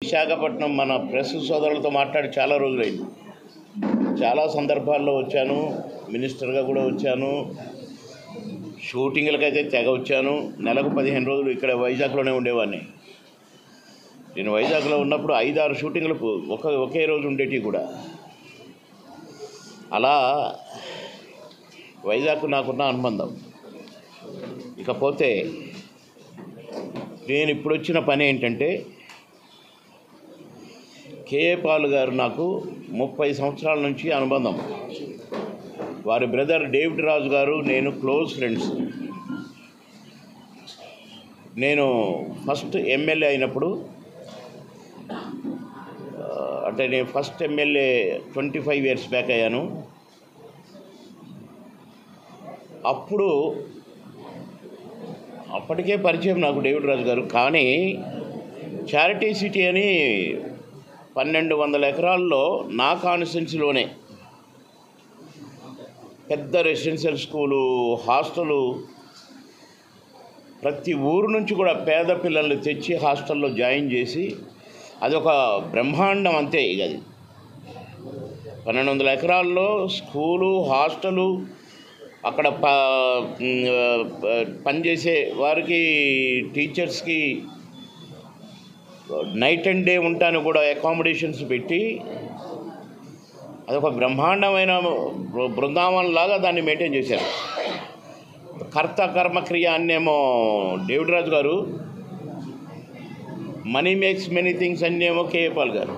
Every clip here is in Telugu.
విశాఖపట్నం మన ప్రెస్ సోదరులతో మాట్లాడి చాలా రోజులైంది చాలా సందర్భాల్లో వచ్చాను మినిస్టర్గా కూడా వచ్చాను షూటింగ్లకైతే తెగ వచ్చాను నెలకు పదిహేను రోజులు ఇక్కడ వైజాగ్లోనే ఉండేవాడిని నేను వైజాగ్లో ఉన్నప్పుడు ఐదారు షూటింగ్లకు ఒక ఒకే రోజు ఉండేటివి కూడా అలా వైజాగ్ నాకున్న అనుబంధం ఇకపోతే నేను ఇప్పుడు వచ్చిన పని ఏంటంటే కేఏ పాల్ గారు నాకు ముప్పై సంవత్సరాల నుంచి అనుబంధం వారి బ్రదర్ డేవిడ్ రాజు గారు నేను క్లోజ్ ఫ్రెండ్స్ నేను ఫస్ట్ ఎమ్మెల్యే అయినప్పుడు ఆ, అంటే నేను first MLA twenty five years back అయ్యాను అప్పుడు అప్పటికే పరిచయం నాకు డేవిడ్ రాజు గారు కానీ చారిటీ సిటీ అని పన్నెండు వందల ఎకరాల్లో నా కాన్స్టిట్యున్సీలోనే పెద్ద రెసిడెన్షియల్ స్కూలు హాస్టలు ప్రతి ఊరు నుంచి కూడా పేద పిల్లల్ని తెచ్చి హాస్టల్లో జాయిన్ చేసి అదొక బ్రహ్మాండం అంతే ఇక అది పన్నెండు వందల ఎకరాల్లో స్కూలు హాస్టలు అక్కడ ప ప- పనిచేసే వారికి టీచర్స్కి నైట్ అండ్ డే ఉంటాను కూడా అకామిడేషన్స్ పెట్టి అదొక బ్రహ్మాండమైన బృ- బృందావనం లాగా దాన్ని మెయింటైన్ చేశారు కర్త కర్మక్రియ అన్నేమో డేవిడ్ రాజు గారు మనీ మేక్స్ మెనీ థింగ్స్ అన్నేమో కేఏపాల్ గారు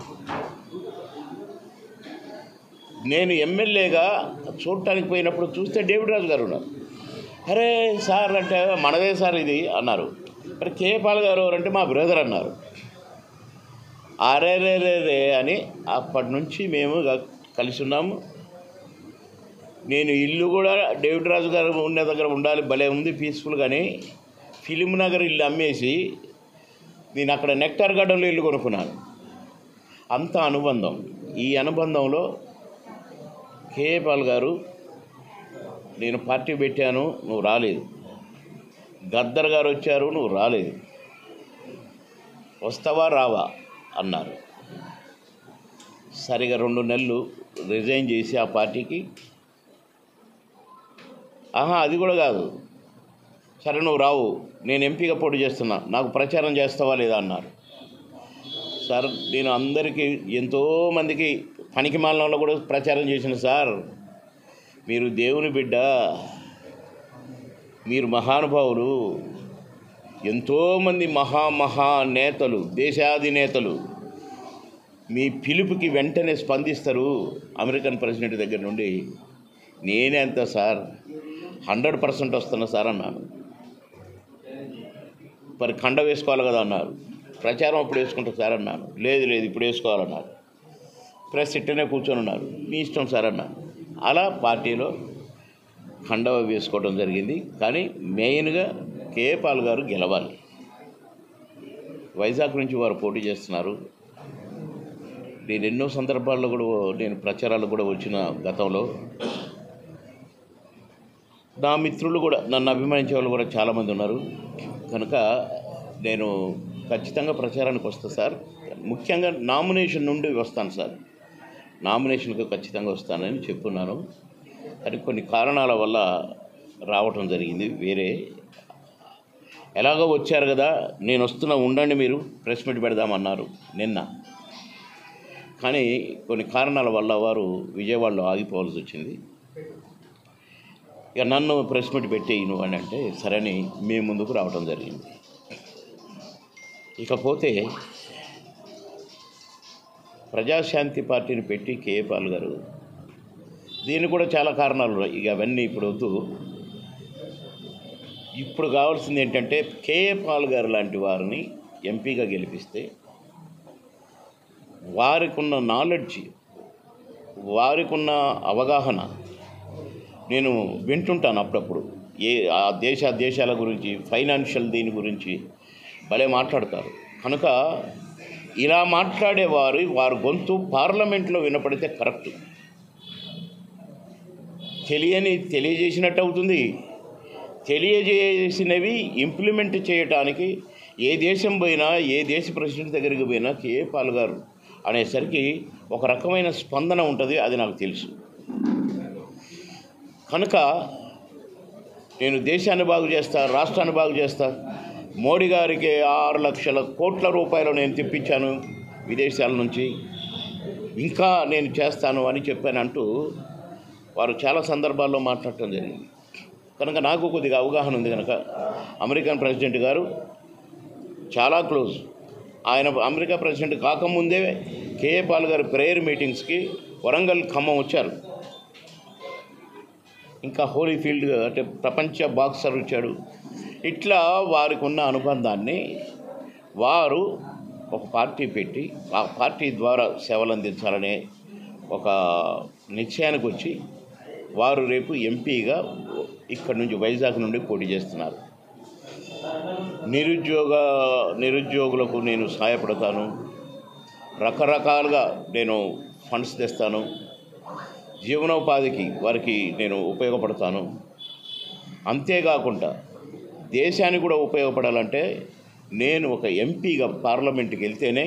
నేను ఎమ్మెల్యేగా చూడటానికి పోయినప్పుడు చూస్తే డేవిడ్ రాజు గారు ఉన్నారు అరే సార్ అంటే మనదే సార్ ఇది అన్నారు మరి కేపాల్ గారు అంటే మా బ్రదర్ అన్నారు అరే రే రే రే అని అప్పటి నుంచి మేము గ- కలిసి ఉన్నాము నేను ఇల్లు కూడా డేవిడ్ రాజు గారు ఉన్న దగ్గర ఉండాలి భలే ఉంది పీస్ఫుల్గాని ఫిలిం నగర్ ఇల్లు అమ్మేసి నేను అక్కడ నెక్టార్ గార్డెన్లో ఇల్లు కొనుక్కున్నాను అంత అనుబంధం ఈ అనుబంధంలో కేపాల్ గారు నేను పార్టీ పెట్టాను నువ్వు రాలేదు గద్దర్ గారు వచ్చారు నువ్వు రాలేదు వస్తావా రావా అన్నారు సరిగా రెండు నెలలు రిజైన్ చేసి ఆ పార్టీకి ఆహా అది కూడా కాదు సరే నువ్వు రావు నేను ఎంపీగా పోటీ చేస్తున్నా నాకు ప్రచారం చేస్తావా లేదా అన్నారు సార్ నేను అందరికీ ఎంతోమందికి పనికి మాలలో కూడా ప్రచారం చేసిన సార్ మీరు దేవుని బిడ్డ మీరు మహానుభావులు ఎంతోమంది మహా మహా నేతలు దేశాధినేతలు మీ పిలుపుకి వెంటనే స్పందిస్తారు అమెరికన్ ప్రెసిడెంట్ దగ్గర నుండి నేనే అంత సార్ హండ్రెడ్ పర్సెంట్ వస్తున్నా సార్ అన్నాను మరి కండ వేసుకోవాలి కదా అన్నారు ప్రచారం అప్పుడు వేసుకుంటా సార్ అన్నాను లేదు లేదు ఇప్పుడు వేసుకోవాలన్నారు ప్రెస్ ఇట్టనే కూర్చొని ఉన్నారు మీ ఇష్టం సార్ అన్నాను అలా పార్టీలో కండవ వేసుకోవడం జరిగింది కానీ మెయిన్గా కేపాల్ గారు గెలవాలి వైజాగ్ నుంచి వారు పోటీ చేస్తున్నారు నేను ఎన్నో సందర్భాల్లో కూడా నేను ప్రచారాలు కూడా వచ్చిన గతంలో నా మిత్రులు కూడా నన్ను అభిమానించే వాళ్ళు కూడా చాలామంది ఉన్నారు కనుక నేను ఖచ్చితంగా ప్రచారానికి వస్తా సార్ ముఖ్యంగా నామినేషన్ నుండి వస్తాను సార్ నామినేషన్కి ఖచ్చితంగా వస్తానని చెప్పున్నాను కానీ కొన్ని కారణాల వల్ల రావటం జరిగింది వేరే ఎలాగో వచ్చారు కదా నేను వస్తున్నా ఉండండి మీరు ప్రెస్ మీట్ పెడదామన్నారు నిన్న కానీ కొన్ని కారణాల వల్ల వారు విజయవాడలో ఆగిపోవాల్సి వచ్చింది ఇక నన్ను ప్రెస్ మీట్ పెట్టేయి నువ్వు అని అంటే సరేని మేము ముందుకు రావడం జరిగింది ఇకపోతే ప్రజాశాంతి పార్టీని పెట్టి కేఏ పాల్ గారు దీనికి కూడా చాలా కారణాలు ఉన్నాయి ఇక అవన్నీ ఇప్పుడు వద్దు ఇప్పుడు కావాల్సింది ఏంటంటే కేఏ పాల్ గారు లాంటి వారిని ఎంపీగా గెలిపిస్తే వారికి ఉన్న నాలెడ్జ్ వారికి ఉన్న అవగాహన నేను వింటుంటాను అప్పుడప్పుడు ఏ ఆ దేశ దేశాల గురించి ఫైనాన్షియల్ దీని గురించి భలే మాట్లాడతారు కనుక ఇలా మాట్లాడేవారు వారి గొంతు పార్లమెంట్లో వినపడితే కరెక్ట్ తెలియని తెలియజేసినట్టు అవుతుంది తెలియజేసినవి ఇంప్లిమెంట్ చేయటానికి ఏ దేశం పోయినా ఏ దేశ ప్రెసిడెంట్ దగ్గరికి పోయినా కేఏ పాల్ గారు అనేసరికి ఒక రకమైన స్పందన ఉంటుంది అది నాకు తెలుసు కనుక నేను దేశాన్ని బాగు చేస్తా రాష్ట్రాన్ని బాగు చేస్తా మోడీ గారికి ఆరు లక్షల కోట్ల రూపాయలు నేను తెప్పించాను విదేశాల నుంచి ఇంకా నేను చేస్తాను అని చెప్పానంటూ వారు చాలా సందర్భాల్లో మాట్లాడటం జరిగింది కనుక నాకు కొద్దిగా అవగాహన ఉంది కనుక అమెరికన్ ప్రెసిడెంట్ గారు చాలా క్లోజ్ ఆయన అమెరికా ప్రెసిడెంట్ కాకముందే కేఏ పాల్ గారు ప్రేయర్ మీటింగ్స్కి వరంగల్ ఖమ్మం వచ్చారు ఇంకా హోలీ ఫీల్డ్ అంటే ప్రపంచ బాక్సర్ వచ్చాడు ఇట్లా వారికి ఉన్న అనుబంధాన్ని వారు ఒక పార్టీ పెట్టి ఆ పార్టీ ద్వారా సేవలు అందించాలనే ఒక నిశ్చయానికి వచ్చి వారు రేపు ఎంపీగా ఇక్కడ నుంచి వైజాగ్ నుండి పోటీ చేస్తున్నారు నిరుద్యోగ నిరుద్యోగులకు నేను సహాయపడతాను రకరకాలుగా నేను ఫండ్స్ తెస్తాను జీవనోపాధికి వారికి నేను ఉపయోగపడతాను అంతేకాకుండా దేశానికి కూడా ఉపయోగపడాలంటే నేను ఒక ఎంపీగా పార్లమెంట్కి వెళ్తేనే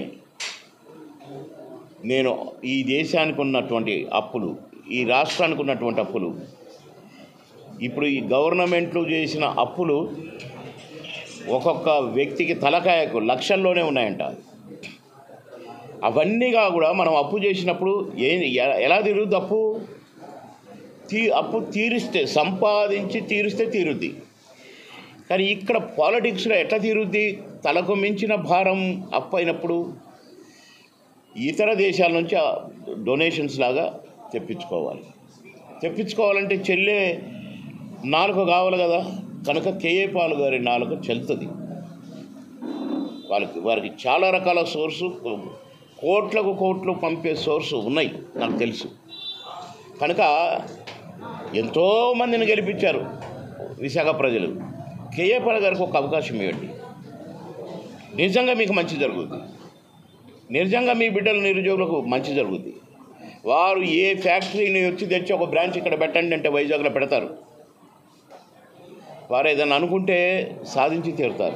నేను ఈ దేశానికి ఉన్నటువంటి అప్పులు ఈ రాష్ట్రానికి ఉన్నటువంటి అప్పులు ఇప్పుడు ఈ గవర్నమెంట్లు చేసిన అప్పులు ఒక్కొక్క వ్యక్తికి తలకాయకు లక్షల్లోనే ఉన్నాయంట అవన్నీగా కూడా మనం అప్పు చేసినప్పుడు ఏ ఎ- ఎలా తీరుద్ది అప్పు తీ అప్పు తీరిస్తే సంపాదించి తీరిస్తే తీరుద్ది కానీ ఇక్కడ పాలిటిక్స్లో ఎట్లా తీరుద్ది తలకు మించిన భారం అప్పు అయినప్పుడు ఇతర దేశాల నుంచి డొనేషన్స్ లాగా తెప్పించుకోవాలి తెప్పించుకోవాలంటే చెల్లే నాలుక కావాలి కదా కనుక కేఏ పాల్ గారి నాలుక చెల్తుంది వాళ్ళకి వారికి చాలా రకాల సోర్సు కోట్లకు కోట్లు పంపే సోర్సు ఉన్నాయి నాకు తెలుసు కనుక ఎంతోమందిని గెలిపించారు విశాఖ ప్రజలు కేఏ పాల్ గారికి ఒక అవకాశం ఇవ్వండి నిజంగా మీకు మంచి జరుగుతుంది నిజంగా మీ బిడ్డల నిరుద్యోగులకు మంచి జరుగుతుంది వారు ఏ ఫ్యాక్టరీని వచ్చి తెచ్చి ఒక బ్రాంచ్ ఇక్కడ పెట్టండి అంటే వైజాగ్లో పెడతారు వారు ఏదైనా అనుకుంటే సాధించి తీరుతారు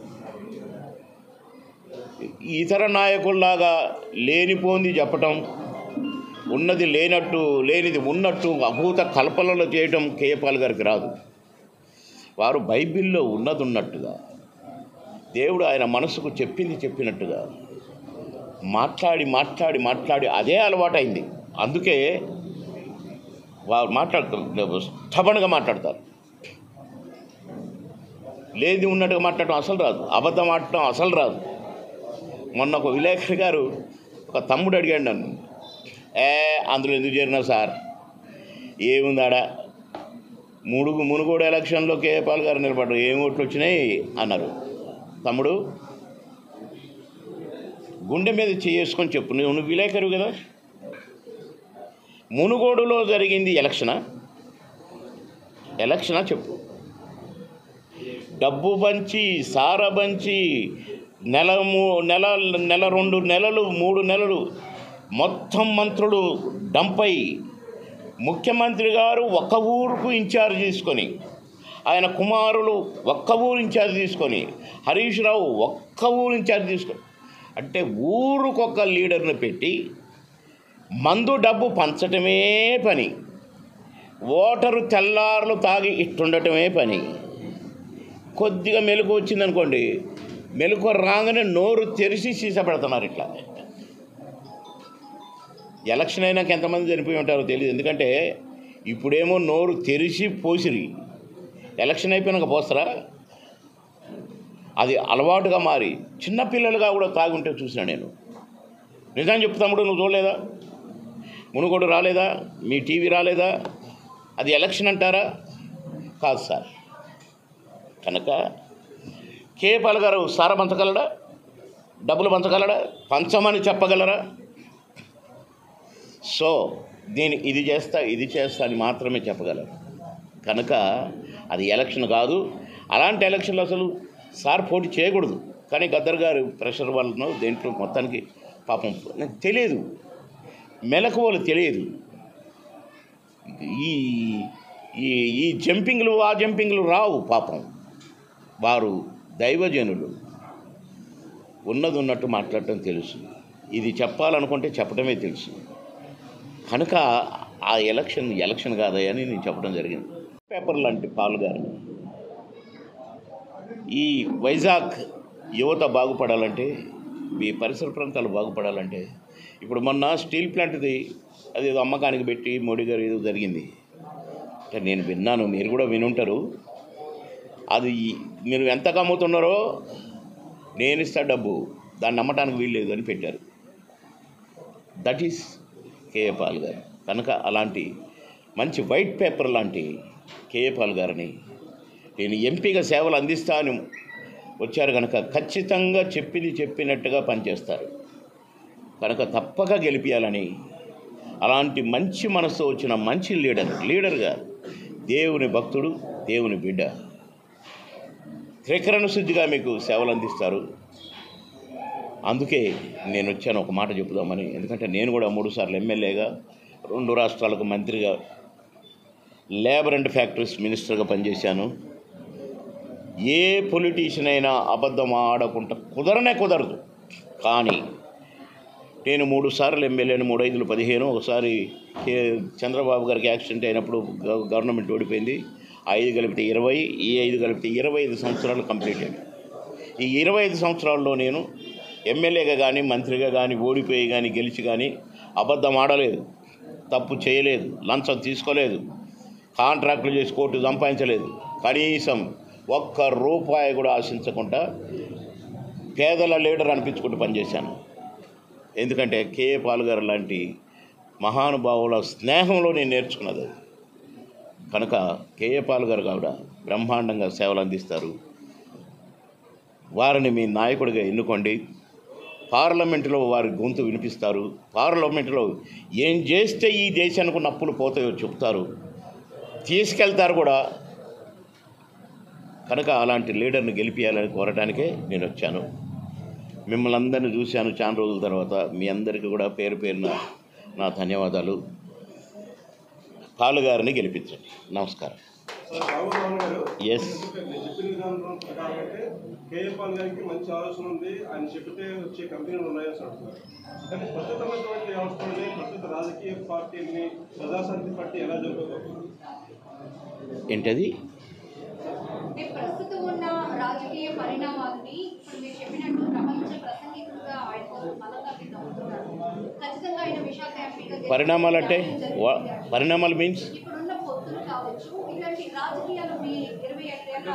ఇతర నాయకుల్లాగా లేనిపోంది చెప్పటం ఉన్నది లేనట్టు లేనిది ఉన్నట్టు అభూత కల్పనలు చేయటం కేయపాల్ గారికి రాదు వారు బైబిల్లో ఉన్నది ఉన్నట్టుగా దేవుడు ఆయన మనసుకు చెప్పింది చెప్పినట్టుగా మాట్లాడి మాట్లాడి మాట్లాడి అదే అలవాటైంది అందుకే వారు మాట్లాడుతారు స్టబన్గా మాట్లాడతారు లేది ఉన్నట్టుగా మాట్లాడటం అసలు రాదు అబద్ధం ఆడటం అసలు రాదు మొన్న ఒక విలేకరి గారు ఒక తమ్ముడు అడిగాడు నన్ను ఏ అందులో ఎందుకు చేరినావు సార్ ఏముందాడా ముడుగు మునుగోడు ఎలక్షన్లో కేపాల్ గారు నిలబడ్డారు ఏం ఓట్లు వచ్చినాయి అన్నారు తమ్ముడు గుండె మీద చేసుకొని చెప్పు నువ్వు నువ్వు విలేకరు కదా మునుగోడులో జరిగింది ఎలక్షనా ఎలక్షనా చెప్పు డబ్బు పంచి సార పంచి నెల మూ నెల నెల రెండు నెలలు మూడు నెలలు మొత్తం మంత్రులు డంపై ముఖ్యమంత్రి గారు ఒక్క ఊరుకు ఇన్ఛార్జ్ తీసుకొని ఆయన కుమారులు ఒక్క ఊరు ఇన్ఛార్జ్ తీసుకొని హరీష్ రావు ఒక్క ఊరు ఇన్ఛార్జ్ తీసుకొని అంటే ఊరుకొక లీడర్ని పెట్టి మందు డబ్బు పంచటమే పని ఓటరు తెల్లార్లు తాగి ఇట్టుండటమే పని కొద్దిగా మెలకు వచ్చిందనుకోండి మెలకు రాగానే నోరు తెరిచి సీస పెడుతున్నారు ఇట్లా ఎలక్షన్ అయినాక ఎంతమంది చనిపోయి ఉంటారో తెలియదు ఎందుకంటే ఇప్పుడేమో నోరు తెరిచి పోసిరి ఎలక్షన్ అయిపోయినాక పోస్తారా అది అలవాటుగా మారి చిన్నపిల్లలుగా కూడా తాగుంటే చూసిన నేను నిజం చెప్పు తమ్ముడు నువ్వు చూడలేదా మునుగోడు రాలేదా మీ టీవీ రాలేదా అది ఎలక్షన్ అంటారా కాదు సార్ కనుక కేపాల్ గారు సార పంచగలడా డబ్బులు పంచగలడా పంచమని చెప్పగలరా సో దీని ఇది చేస్తా ఇది చేస్తా అని మాత్రమే చెప్పగలరు కనుక అది ఎలక్షన్ కాదు అలాంటి ఎలక్షన్లు అసలు సార్ పోటీ చేయకూడదు కానీ గద్దర్ గారు ప్రెషర్ వలన దేంట్లో మొత్తానికి పాపం నాకు తెలియదు మెలకువలు తెలియదు ఈ ఈ ఈ జంపింగ్లు ఆ జంపింగ్లు రావు పాపం వారు దైవజనులు ఉన్నది ఉన్నట్టు మాట్లాడటం తెలుసు ఇది చెప్పాలనుకుంటే చెప్పడమే తెలుసు కనుక ఆ ఎలక్షన్ ఎలక్షన్ కాదయ్యా అని నేను చెప్పడం జరిగింది పేపర్ లాంటి పాల్గారు ఈ వైజాగ్ యువత బాగుపడాలంటే ఈ పరిసర ప్రాంతాలు బాగుపడాలంటే ఇప్పుడు మొన్న స్టీల్ ప్లాంట్ది అది ఏదో అమ్మకానికి పెట్టి మోడీ గారు ఏదో జరిగింది అంటే నేను విన్నాను మీరు కూడా వినుంటారు అది మీరు ఎంతకు అమ్ముతున్నారో నేను ఇస్తా డబ్బు దాన్ని నమ్మటానికి వీల్లేదు అని పెట్టారు దట్ ఈస్ కేఏ పాల్ గారు కనుక అలాంటి మంచి వైట్ పేపర్ లాంటి కేఏ పాల్ గారిని నేను ఎంపీగా సేవలు అందిస్తా అని వచ్చారు కనుక ఖచ్చితంగా చెప్పింది చెప్పినట్టుగా పనిచేస్తారు కనుక తప్పక గెలిపించాలని అలాంటి మంచి మనసు వచ్చిన మంచి లీడర్ లీడర్గా దేవుని భక్తుడు దేవుని బిడ్డ త్రికరణ శుద్ధిగా మీకు సేవలు అందిస్తారు అందుకే నేను వచ్చాను ఒక మాట చెప్పుదామని ఎందుకంటే నేను కూడా మూడు సార్లు ఎమ్మెల్యేగా రెండు రాష్ట్రాలకు మంత్రిగా లేబర్ అండ్ ఫ్యాక్టరీస్ మినిస్టర్గా పనిచేశాను ఏ పొలిటీషియన్ అయినా అబద్ధం ఆడకుండా కుదరనే కుదరదు కానీ నేను మూడు సార్లు ఎమ్మెల్యేను మూడు ఐదులు పదిహేను ఒకసారి కే- చంద్రబాబు గారికి యాక్సిడెంట్ అయినప్పుడు గవ- గవర్నమెంట్ ఓడిపోయింది ఆ ఐదు కలిపితే ఇరవై ఈ ఐదు కలిపితే ఇరవై ఐదు సంవత్సరాలు కంప్లీట్ అయ్యాయి ఈ ఇరవై ఐదు సంవత్సరాల్లో నేను ఎమ్మెల్యేగా కానీ మంత్రిగా కానీ ఓడిపోయి కానీ గెలిచి కానీ అబద్ధం ఆడలేదు తప్పు చేయలేదు లంచం తీసుకోలేదు కాంట్రాక్టులు చేసి కోర్టు సంపాదించలేదు కనీసం ఒక్క రూపాయి కూడా ఆశించకుండా పేదల లీడర్ అనిపించుకుంటూ పనిచేశాను ఎందుకంటే కేఏ పాల్ గారు లాంటి మహానుభావుల స్నేహంలో నేను నేర్చుకున్నది అది. కనుక కేఏ పాల్ గారు కావిడ బ్రహ్మాండంగా సేవలు అందిస్తారు వారిని మీ నాయకుడిగా ఎన్నుకోండి పార్లమెంటులో వారి గొంతు వినిపిస్తారు పార్లమెంటులో ఏం చేస్తే ఈ దేశానికి ఉన్న అప్పులు పోతాయో చెప్తారు తీసుకెళ్తారు కూడా కనుక అలాంటి లీడర్ని గెలిపించాలని కోరటానికే నేను వచ్చాను మిమ్మల్ని అందరిని చూశాను చాలా రోజుల తర్వాత మీ అందరికీ కూడా పేరు పేరున నా ధన్యవాదాలు పాలుగారిని గెలిపించండి నమస్కారం సార్ రాఘవరావు గారు Yes. నేను చెప్పిన విధానం ప్రకారం అంటే కేఏ పాల్ గారికి మంచి ఆలోచన ఉంది ఆయన చెప్తే వచ్చే కంపెనీలు ఉన్నాయని అంటున్నారు కానీ ప్రస్తుతమైనటువంటి వ్యవస్థలని ప్రస్తుత రాజకీయ పార్టీని ప్రజాశాంతి పార్టీ ఎలా జరుగుతుంది ఏంటది అంటే ప్రస్తుతం ఉన్న రాజకీయ పరిణామాలని ఇప్పుడు మీరు చెప్పినట్టు ప్రపంచ ప్రసంగికులుగా ఆయన కోసం బలంగా మీరు నమ్ముతున్నారు ఖచ్చితంగా ఆయన విశాఖ ఎంపీగా గెలిచి పరిణామాలు అంటే వా- జరిగింది. పరిణామాలు మీన్స్ ఇప్పుడున్న పొత్తులు కావచ్చు ఇలాంటి రాజకీయాలు మీ ఇరవై ఐదేళ్ల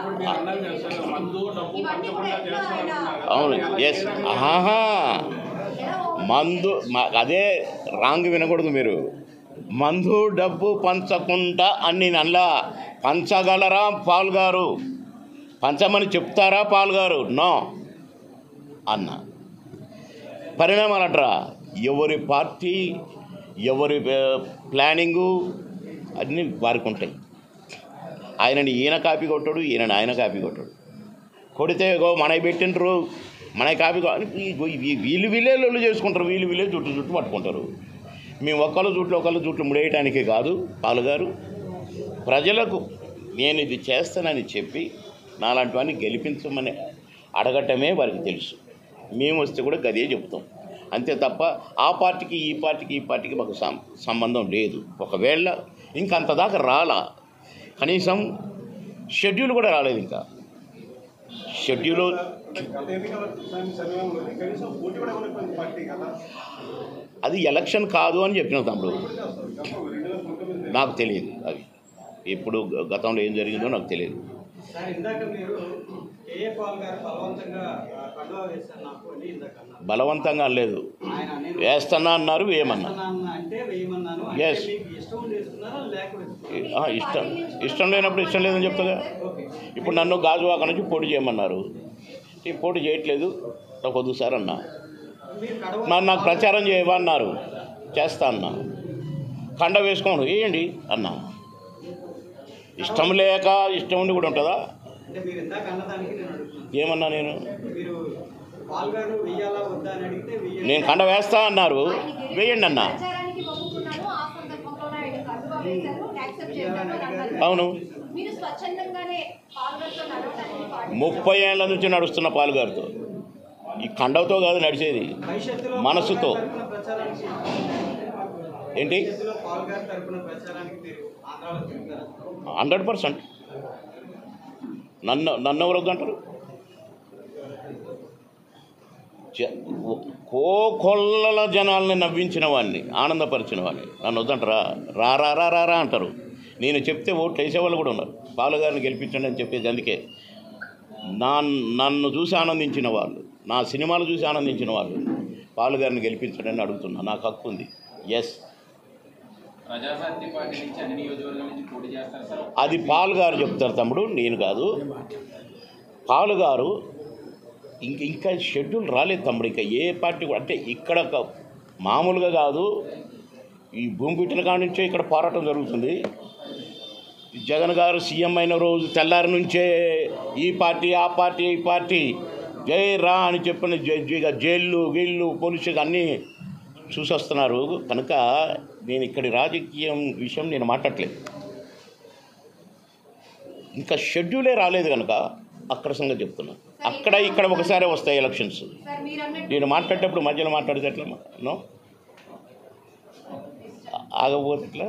ఇవన్నీ కూడా ఎట్లా ఆయన అవును ఎస్ ఆహా ఎలా మందు మా- అదే రాంగ్ వినకూడదు మీరు మందు డబ్బు పంచకుండా అని నల్లా పంచగలరా పాల్గారు పంచమని చెప్తారా పాల్గారు నో అన్న పరిణామాలు అంటారా ఎవరి పార్టీ ఎవరి ఆ, ప్లానింగు అన్నీ వారికి ఉంటాయి ఆయనని ఈయన కాపీ కొట్టాడు ఈయనని ఆయన కాపీ కొట్టాడు కొడితే గో మనకి పెట్టిండ్రు మనకి కాపీ కొ- ఈ- ఈ- వీళ్ళు వీళ్ళే లొల్లు చేసుకుంటారు వీళ్ళు వీళ్ళే జుట్టు జుట్టు పట్టుకుంటారు మేము ఒక్కళ్ళ జుట్లు ఒకళ్ళ జుట్లు ముడేయటానికి కాదు పాలుగారు ప్రజలకు నేను ఇది చేస్తానని చెప్పి నాలాంటి వాడిని గెలిపించమని అడగటమే వారికి తెలుసు మేము వస్తే కూడా గదే చెప్తాం అంతే తప్ప ఆ పార్టీకి ఈ పార్టీకి ఈ పార్టీకి మాకు సం- సంబంధం లేదు ఒకవేళ ఇంకంత దాకా రాలా కనీసం షెడ్యూల్ కూడా రాలేదు ఇంకా షెడ్యూల్ అంటే గత ఎన్నికల సమ- సమయంలో కనీసం పోటీ కూడా ఉన్నటువంటి పార్టీ కదా అది ఎలక్షన్ కాదు అని చెప్పిన తమ్ముడు ఇప్పుడు చేస్తారు గత రెండు వేల పంతొమ్మిది నాకు తెలియదు అవి ఎప్పుడు గ- గతంలో ఏం జరిగిందో నాకు తెలియదు సార్ ఇందాక మీరు కేఏ పాల్ గారు బలవంతంగా ఆ, కండువా వేశారు నాకు అని ఇందాక అన్నారు బలవంతంగా లేదు ఆయన నేను వేస్తున్నా అన్నారు వేయమన్నా వేస్తున్నాను అంటే వేయమన్నాను అంటే Yes. మీకు ఇష్టం ఉండి వేసుకున్నారా లేక వేసుకున్నారా? ఆ, ఇష్టం ఇష్టం లేనప్పుడు ఇష్టం లేదని చెప్తాగా ఓకే ఇప్పుడు నన్ను గాజువాక నుంచి పోటీ చేయమన్నారు ఈ పోటీ చేయట్లేదు నాకు వద్దు సార్ అన్నా మీరు కడవ మరి నాకు ప్రచారం చేయవా అన్నారు చేస్తా అన్నా కండ వేసుకోండి వేయండి అన్నా ఇష్టం లేక ఇష్టం ఉండి కూడా ఉంటుందా అంటే మీరు ఇందాక అన్నదానికి నేను అడుగుతున్నాను ఏమన్నా నేను మీరు పాల్ గారు వెయ్యాలా వద్దా అని అడిగితే వెయ్యాలి నేను కండ వేస్తా అన్నారు వేయండి అన్నా ప్రచారానికి ఒప్పుకున్నాను ఆ సందర్భంలోనే ఆయన కండువా వేశారు యాక్సెప్ట్ చేశారు అని అన్నారు. అవును మీరు స్వచ్ఛందంగానే పాల్గొనతో నడవడానికి పార్టీ ముప్పై ఏళ్ళ నుంచి నడుస్తున్న పాలుగారితో ఈ కండవతో కాదు నడిచేది భవిష్యత్తులో మనసుతో. పాల్ గారి తరపున ప్రచారానికి ఏంటి భవిష్యత్తులో పాల్ గారి తరపున ప్రచారానికి మీరు ఆంధ్రాలో తిరుగుతారా హండ్రెడ్ పర్సెంట్ నన్ను నన్ను ఎవరు వద్దంటారు జ- కోకొల్లల జనాల్ని నవ్వించిన వాడిని ఆనందపరిచిన వాడిని నన్ను వద్దంటారా రా రా రా రా రా అంటారు నేను చెప్తే ఓట్లు వేసేవాళ్ళు కూడా ఉన్నారు పాలుగారిని గెలిపించండి అని చెప్పేది అందుకే నా నన్ను చూసి ఆనందించిన వాళ్ళు నా సినిమాలు చూసి ఆనందించిన వాళ్ళు పాలుగారిని గెలిపించండి అని అడుగుతున్నా నాకు హక్కు ఉంది ఎస్ ప్రజాశాంతి పార్టీ నుంచి అన్ని నియోజకవర్గాల నుంచి పోటీ చేస్తారు సార్ అది పాల్ గారు చెప్తారు తమ్ముడు నేను కాదు పాలు గారు ఇంక ఇంకా షెడ్యూల్ రాలేదు తమ్ముడు ఇంకా ఏ పార్టీ కూడా అంటే ఇక్కడ ఒక మామూలుగా కాదు ఈ భూమి పెట్టిన కాడి నుంచే ఇక్కడ పోరాటం జరుగుతుంది జగన్ గారు సీఎం అయిన రోజు తెల్లారి నుంచే ఈ పార్టీ ఆ పార్టీ ఈ పార్టీ జై రా అని చెప్పిన జై- జై- జైళ్ళు గీళ్ళు పోలీసులు అన్నీ చూసొస్తున్నారు కనుక నేను ఇక్కడి రాజకీయం విషయం నేను మాట్లాడట్లేదు ఇంకా షెడ్యూలే రాలేదు కనుక అక్కడ సంగతి చెప్తున్నా అక్కడ ఇక్కడ ఒకసారి వస్తాయి ఎలక్షన్స్ సార్ మీరు అన్నట్టు నేను మాట్లాడేటప్పుడు మధ్యలో మాట్లాడితే ఎట్లా నో ఆగకపోతే ఎట్లా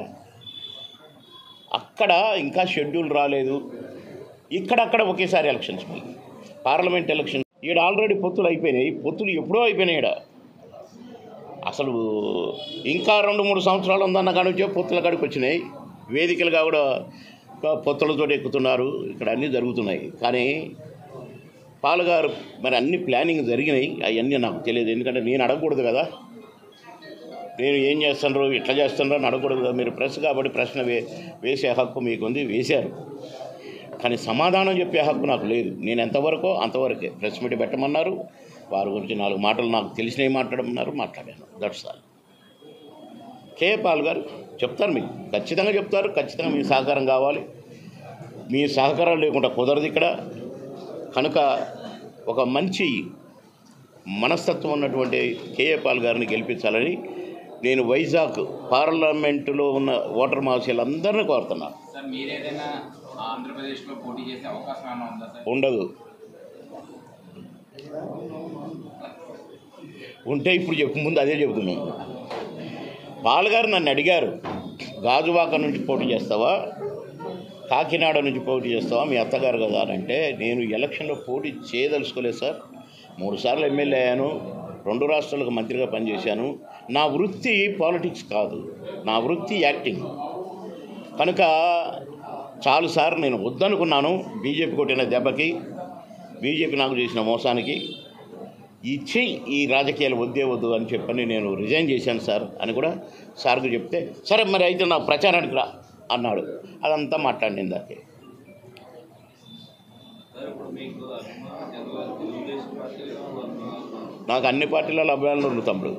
అక్కడ ఇంకా షెడ్యూల్ రాలేదు ఇక్కడక్కడ ఒకేసారి ఎలక్షన్స్ మళ్ళీ పార్లమెంట్ ఎలక్షన్ ఈడ ఆల్రెడీ పొత్తులు అయిపోయినాయి పొత్తులు ఎప్పుడో అయిపోయినాయి ఈడ అసలు ఇంకా రెండు మూడు సంవత్సరాలు ఉందన్న కాడి నుంచే పొత్తుల కాడికి వచ్చినాయి వేదికలుగా కూడా పొత్తులతో ఎక్కుతున్నారు ఇక్కడ అన్నీ జరుగుతున్నాయి కానీ పాలుగారు మరి అన్ని ప్లానింగ్ జరిగినాయి అవన్నీ నాకు తెలియదు ఎందుకంటే నేను అడగకూడదు కదా నేను ఏం చేస్తానో ఇట్లా చేస్తానో అని అడగకూడదు కదా మీరు ప్రెస్ కాబట్టి ప్రశ్న వే వేసే హక్కు మీకు ఉంది వేశారు కానీ సమాధానం చెప్పే హక్కు నాకు లేదు నేను ఎంతవరకో అంతవరకే ప్రెస్ మీట్ పెట్టమన్నారు వారి గురించి నాలుగు మాటలు నాకు తెలిసినవి మాట్లాడమన్నారు మాట్లాడాను దట్స్ ఆల్ కే పాల్ గారు చెప్తారు మీకు ఖచ్చితంగా చెప్తారు ఖచ్చితంగా మీ సహకారం కావాలి మీ సహకారం లేకుండా కుదరదు ఇక్కడ కనుక ఒక మంచి మనస్తత్వం ఉన్నటువంటి కేఏ పాల్ గారిని గెలిపించాలని నేను వైజాగ్ పార్లమెంటులో ఉన్న ఓటర్ మహాశయులందరినీ కోరుతున్నాను సార్ మీరేదైనా ఆంధ్రప్రదేశ్లో పోటీ చేసే అవకాశం ఏమైనా ఉందా సార్ ఉండదు ఉంటే ఇప్పుడు చెప్పు ముందు అదే చెబుతున్నాను పాల్గారు నన్ను అడిగారు గాజువాక నుంచి పోటీ చేస్తావా కాకినాడ నుంచి పోటీ చేస్తావా మీ అత్తగారు కదా అని అంటే నేను ఎలక్షన్లో పోటీ చేయదలుచుకోలేదు సార్ మూడు సార్లు ఎమ్మెల్యే అయ్యాను రెండు రాష్ట్రాలకు మంత్రిగా పనిచేశాను నా వృత్తి పాలిటిక్స్ కాదు నా వృత్తి యాక్టింగ్ కనుక చాలు సార్ నేను వద్దనుకున్నాను బీజేపీ కొట్టిన దెబ్బకి బీజేపీ నాకు చేసిన మోసానికి ఇచ్చి ఈ రాజకీయాలు వద్దే వద్దు అని చెప్పని నేను రిజైన్ చేశాను సార్ అని కూడా సార్కు చెప్తే సరే మరి అయితే నా ప్రచారానికి రా అన్నాడు అదంతా మాట్లాడింది దాకే నాకు అన్ని పార్టీలలో అభిమానులు ఉన్నారు తమ్ముడు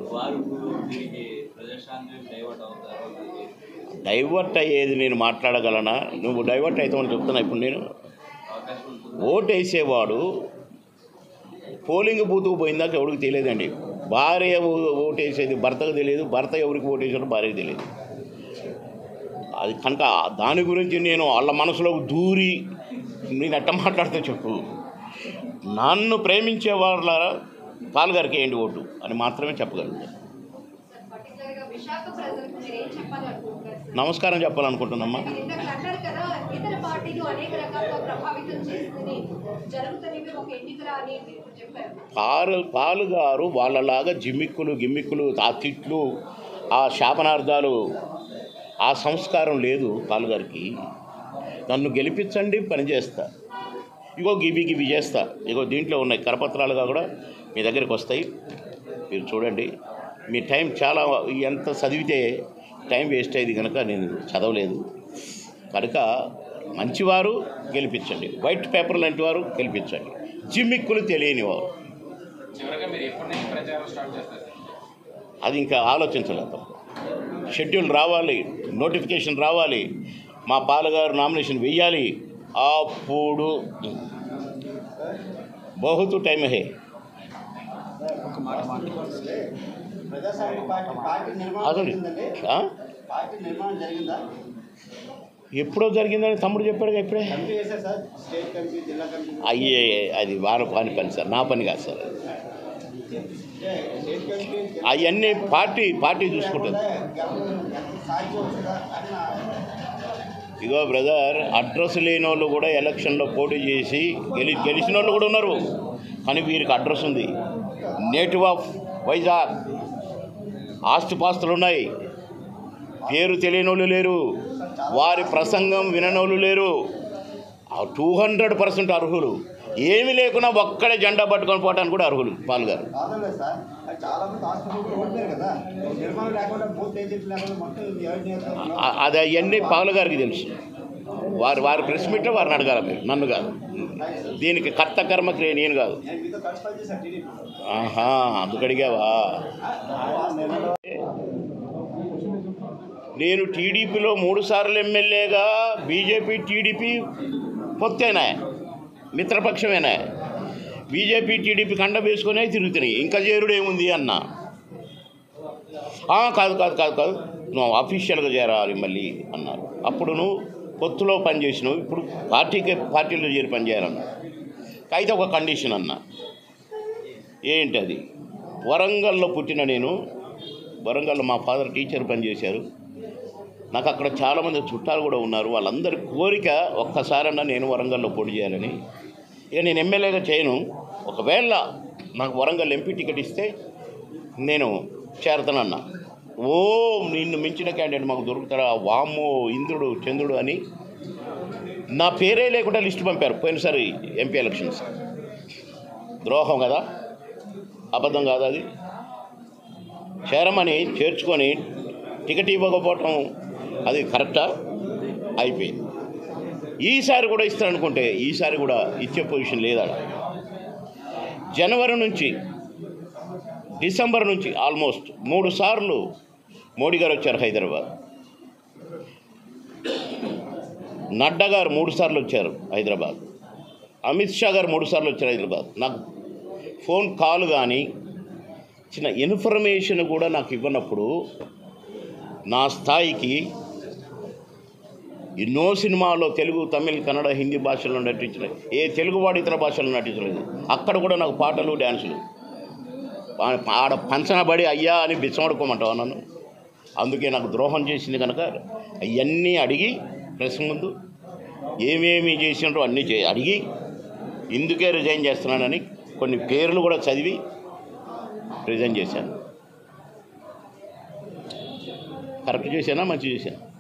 డైవర్ట్ అయ్యేది నేను మాట్లాడగలనా నువ్వు డైవర్ట్ అవుతామని చెప్తున్నా ఇప్పుడు నేను ఓటు వేసేవాడు పోలింగ్ బూత్కు పోయిందాక ఎవరికి తెలియదండి భార్య ఓ- ఓటు వేసేది భర్తకు తెలియదు భర్త ఎవరికి ఓటు వేసాడో భార్యకు తెలియదు అది కనుక దాని గురించి నేను వాళ్ళ మనసులో దూరి నేను ఎట్ట మాట్లాడితే చెప్పు నన్ను ప్రేమించే వాళ్ళ పాల్గారికి ఏంటి ఓటు అని మాత్రమే చెప్పగలుగుతాను సార్ పర్టికులర్గా విశాఖ ప్రజలకు మీరు ఏం చెప్పాలనుకుంటున్నారు సార్? నమస్కారం చెప్పాలనుకుంటున్నామ్మా మీరు ఇందాక అన్నారు కదా ఇతర పార్టీలు అనేక రకాలుగా ప్రభావితం చేస్తుంది జరుగుతున్నవి ఒక ఎన్నికరా అని మీరు ఇప్పుడు చెప్పారు పాలు పాలుగారు వాళ్ళలాగా జిమ్మిక్కులు గిమ్మిక్కులు ఆ తిట్లు ఆ శాపనార్థాలు ఆ సంస్కారం లేదు పాలుగారికి నన్ను గెలిపించండి పని చేస్తా ఇగో గివి గివి చేస్తా ఇగో దీంట్లో ఉన్నాయి కరపత్రాలుగా కూడా మీ దగ్గరికి వస్తాయి మీరు చూడండి మీ టైం చాలా ఎంత చదివితే టైం వేస్ట్ అయ్యేది కనుక నేను చదవలేదు కనుక మంచివారు గెలిపించండి వైట్ పేపర్ లాంటి వారు గెలిపించండి జిమ్మిక్కులు తెలియని వారు చివరిగా మీరు ఎప్పటి నుంచి ప్రచారం స్టార్ట్ చేస్తారు సార్ అది ఇంకా ఆలోచించలేదు షెడ్యూల్ రావాలి నోటిఫికేషన్ రావాలి మా పాలగారు నామినేషన్ వెయ్యాలి అప్పుడు బహుతు టైం హే ప్రజాస్వామ్య పార్టీ పార్టీ నిర్మాణం అసలు జరిగిందండి ఆ? పార్టీ నిర్మాణం జరిగిందా ఎప్పుడో జరిగిందని తమ్ముడు చెప్పాడు ఇప్పుడే కమిటీ చేశారు సార్ స్టేట్ కమిటీ జిల్లా కమిటీ అయ్యే అది వారి పని పని సార్ నా పని కాదు సార్ అంటే స్టేట్ కమిటీ అవన్నీ పార్టీ పార్టీ చూసుకుంటుంది గెలవడం ఎంత సాధ్యం వస్తుందా అని నా ఇగో బ్రదర్ అడ్రస్ లేని వాళ్ళు కూడా ఎలక్షన్లో పోటీ చేసి గెలి గెలిచిన వాళ్ళు కూడా ఉన్నారు కానీ వీరికి అడ్రస్ ఉంది నేటివ్ ఆఫ్ వైజాగ్ ఆస్తిపాస్తులు ఉన్నాయి పేరు తెలియని వాళ్ళు లేరు వారి ప్రసంగం విననోళ్ళు లేరు టూ హండ్రెడ్ పర్సెంట్ అర్హులు ఏమీ లేకున్నా ఒక్కడే జెండా పట్టుకొని పోవటానికి కూడా అర్హులు పాల్గారు కాదలేదు సార్ అది చాలా మంది హాస్పిటల్ ఓడిపోయారు కదా నిర్మాణం లేకుండా బూత్ ఏజెంట్ లేకుండా మొత్తం ఎవరి చేస్తారు ఆ- అది అవన్నీ పావుల గారికి తెలుసు వారి వారి ప్రెస్ మీట్లో వారిని అడగాల మీరు నన్ను కాదు దీనికి కర్త కర్మ క్రియ నేను కాదు నేను మీతో కలిసి పనిచేశాను టీడీపీ ఆహా అందుకు అడిగావా నేను టీడీపీలో మూడు సార్లు ఎమ్మెల్యేగా బీజేపీ టీడీపీ పొత్తేనా మిత్రపక్షమేనా బీజేపీ టీడీపీ కండ వేసుకునే తిరుగుతున్నాయి ఇంకా చేరుడు ఏముంది అన్న "ఆ, కాదు కాదు కాదు కాదు నువ్వు అఫీషియల్గా చేరాలి మళ్ళీ అన్నారు అప్పుడు నువ్వు పొత్తులో పనిచేసినావు ఇప్పుడు పార్టీకి పార్టీలో చేరి పనిచేయాలన్నా అయితే ఒక కండిషన్ అన్నా ఏంటి అది వరంగల్లో పుట్టిన నేను వరంగల్లో మా ఫాదర్ టీచర్ పనిచేశారు నాకు అక్కడ చాలామంది చుట్టాలు కూడా ఉన్నారు వాళ్ళందరి కోరిక ఒక్కసారన్నా నేను వరంగల్లో పోటీ చేయాలని ఇక నేను ఎమ్మెల్యేగా చేయను ఒకవేళ నాకు వరంగల్ ఎంపీ టికెట్ ఇస్తే నేను చేరతానన్నా ఓ నిన్ను మించిన క్యాండిడేట్ మాకు దొరుకుతారా వామ్మో ఇంద్రుడు చంద్రుడు అని నా పేరే లేకుండా లిస్ట్ పంపారు పోయినసారి ఎంపీ ఎలక్షన్స్ ద్రోహం కదా అబద్ధం కాదు అది చేరమని చేర్చుకొని టికెట్ ఇవ్వకపోవటం అది కరెక్టా అయిపోయింది ఈసారి కూడా ఇస్తారనుకుంటే ఈసారి కూడా ఇచ్చే పొజిషన్ లేదా జనవరి నుంచి డిసెంబర్ నుంచి ఆల్మోస్ట్ మూడు సార్లు మోడీ గారు వచ్చారు హైదరాబాద్ నడ్డా గారు మూడు సార్లు వచ్చారు హైదరాబాద్ అమిత్ షా గారు మూడు సార్లు వచ్చారు హైదరాబాద్ నాకు ఫోన్ కాల్ కానీ చిన్న ఇన్ఫర్మేషన్ కూడా నాకు ఇవ్వనప్పుడు నా స్థాయికి ఎన్నో సినిమాల్లో తెలుగు తమిళ్ కన్నడ హిందీ భాషల్లో నటించలేదు ఏ తెలుగువాడు ఇతర భాషల్లో నటించలేదు అక్కడ కూడా నాకు పాటలు డ్యాన్సులు ఆ- ఆడ పంచనబడి అయ్యా అని బిచ్చమడుకోమంటావు నన్ను అందుకే నాకు ద్రోహం చేసింది కనుక అవన్నీ అడిగి ప్రెస్ ముందు ఏమేమి చేసినారో అన్నీ చే అడిగి ఇందుకే రిజైన్ చేస్తున్నానని కొన్ని పేర్లు కూడా చదివి రిజైన్ చేశాను కరెక్ట్ చేశానా మంచి చేశాను